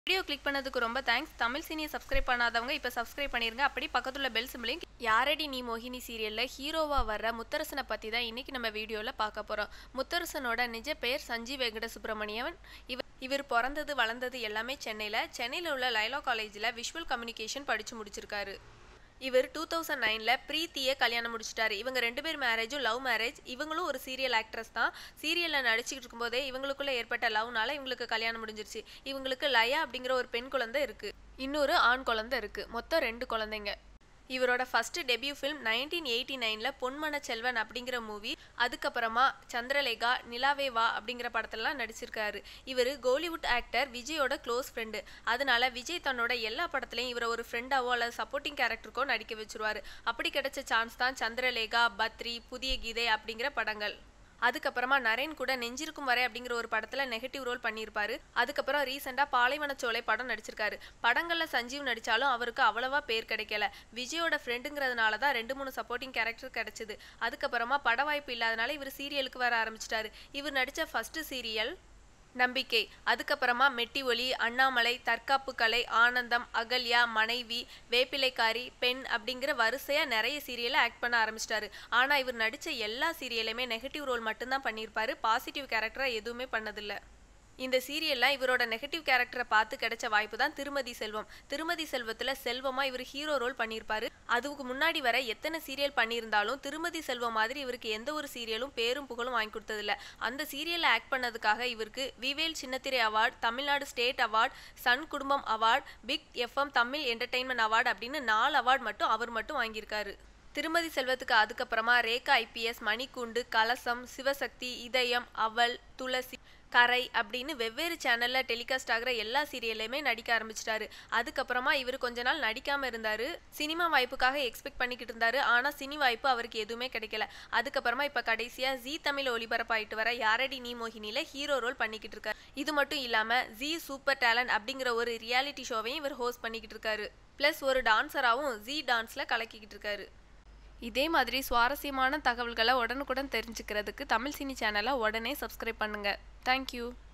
video click பண்ணதுக்கு ரொம்ப thanks Tamil சீனியை subscribe பண்ணாதவங்க இப்போ சப்ஸ்கிரைப் பண்ணிருங்க அப்படி பக்கத்துல பெல் சிம்பிளையும் யாரடி நீ மோகினி சீரியல்ல ஹீரோவா வர்ற முத்தரசனை பத்தி தான் இன்னைக்கு நம்ம வீடியோல பார்க்க போறோம் முத்தரசனோட நிஜ பெயர் சஞ்சீவ் வெங்கட சுப்பிரமணியன் இவர் இவர் பிறந்தது வளர்ந்தது எல்லாமே சென்னையில சென்னையில் உள்ள லைலா காலேஜில் விஷுவல் கம்யூனிகேஷன் படிச்சு முடிச்சிருக்காரு இவர் டூ தௌசண்ட் நைனில் ப்ரீத்தியை கல்யாணம் முடிச்சிட்டாரு இவங்க ரெண்டு பேர் மேரேஜும் லவ் மேரேஜ் இவங்களும் ஒரு சீரியல் ஆக்ட்ரஸ் தான் சீரியலில் நடிச்சுக்கிட்டு இருக்கும்போதே இவங்களுக்குள்ள ஏற்பட்ட லவ்னால இவங்களுக்கு கல்யாணம் முடிஞ்சிருச்சு இவங்களுக்கு லயா அப்படிங்கிற ஒரு பெண் குழந்தை இருக்கு இன்னொரு ஆண் குழந்தை இருக்கு மொத்தம் ரெண்டு குழந்தைங்க இவரோட first debut film nineteen eighty நைனில் பொன்மன செல்வன் அப்படிங்கிற மூவி அதுக்கப்புறமா சந்திரலேகா நிலாவே வா அப்படிங்கிற படத்துலலாம் நடிச்சிருக்காரு இவர் கோலிவுட் ஆக்டர் விஜயோட க்ளோஸ் ஃப்ரெண்டு அதனால விஜய் தன்னோட எல்லா படத்துலையும் இவரை ஒரு ஃப்ரெண்டாவோ அல்லது சப்போர்ட்டிங் கேரக்டருக்கோ நடிக்க வச்சிருவாரு அப்படி கிடைச்ச சான்ஸ் தான் சந்திரலேகா பத்ரி புதிய கீதை அப்படிங்கிற படங்கள் அதுக்கப்புறமா நரேன் கூட நெஞ்சிருக்கும் வரை அப்படிங்கிற ஒரு படத்துல நெகட்டிவ் ரோல் பண்ணியிருப்பாரு அதுக்கப்புறம் ரீசெண்டா பாலைவனச்சோலை படம் நடிச்சிருக்காரு படங்கள்ல சஞ்சீவ் நடிச்சாலும் அவருக்கு அவ்வளவா பேர் கிடைக்கல விஜயோட ஃப்ரெண்டுங்கிறதுனால தான் ரெண்டு மூணு சப்போர்ட்டிங் கேரக்டர் கிடைச்சது அதுக்கப்புறமா பட வாய்ப்பு இல்லாதனால இவர் சீரியலுக்கு வர ஆரம்பிச்சிட்டாரு இவர் நடிச்ச ஃபர்ஸ்ட் சீரியல் நம்பிக்கை அதுக்கப்புறமா மெட்டி ஒலி அண்ணாமலை தற்காப்பு கலை ஆனந்தம் அகல்யா மனைவி வேப்பிலைக்காரி பெண் அப்படிங்கிற வரிசையா நிறைய சீரியலை ஆக்ட் பண்ண ஆரம்பிச்சிட்டாரு ஆனா இவர் நடிச்ச எல்லா சீரியலுமே நெகட்டிவ் ரோல் மட்டும்தான் பண்ணியிருப்பாரு பாசிட்டிவ் கேரக்டரா எதுவுமே பண்ணதில்லை இந்த சீரியல்ல இவரோட நெகட்டிவ் கேரக்டரை பார்த்து கிடைச்ச வாய்ப்பு தான் திருமதி செல்வம் திருமதி செல்வத்துல செல்வமா இவர் ஹீரோ ரோல் பண்ணியிருப்பாரு அதுக்கு முன்னாடி வர எத்தனை சீரியல் பண்ணியிருந்தாலும் திருமதி செல்வம் மாதிரி இவருக்கு எந்த ஒரு சீரியலும் பேரும் புகழும் வாங்கி கொடுத்ததில்ல அந்த சீரியல்ல ஆக்ட் பண்ணதுக்காக இவருக்கு விவேல் சின்னத்திரை award Tamil Nadu state award Sun குடும்பம் award Big FM Tamil entertainment award அப்படின்னு நாலு அவார்ட் மட்டும் அவர் மட்டும் வாங்கியிருக்காரு திருமதி செல்வத்துக்கு அதுக்கப்புறமா ரேகா ஐபிஎஸ் மணிக்கூண்டு கலசம் சிவசக்தி இதயம் அவள் துளசி கரை அப்படின்னு வெவ்வேறு சேனல்ல டெலிகாஸ்ட் ஆகிற எல்லா சீரியல்லையுமே நடிக்க ஆரம்பிச்சிட்டாரு அதுக்கப்புறமா இவர் கொஞ்ச நாள் நடிக்காம இருந்தாரு சினிமா வாய்ப்புக்காக எக்ஸ்பெக்ட் பண்ணிக்கிட்டு இருந்தாரு ஆனா சினி வாய்ப்பு அவருக்கு எதுவுமே கிடைக்கல அதுக்கப்புறமா இப்ப கடைசியா ஜி தமிழ் ஒளிபரப்பாயிட்டு வர யாரடி நீ மோகினில ஹீரோ ரோல் பண்ணிக்கிட்டு இருக்காரு இது மட்டும் இல்லாம ஜி சூப்பர் டேலண்ட் அப்படிங்கிற ஒரு ரியாலிட்டி ஷோவையும் இவர் ஹோஸ்ட் பண்ணிக்கிட்டு இருக்காரு பிளஸ் ஒரு டான்சராகவும் ஜி டான்ஸ்ல கலக்கிக்கிட்டு இருக்காரு இதே மாதிரி சுவாரஸ்யமான தகவல்களை உடனுக்குடன் தெரிஞ்சுக்கிறதுக்கு தமிழ் சினி சேனலை உடனே சப்ஸ்கிரைப் பண்ணுங்கள் தேங்க்யூ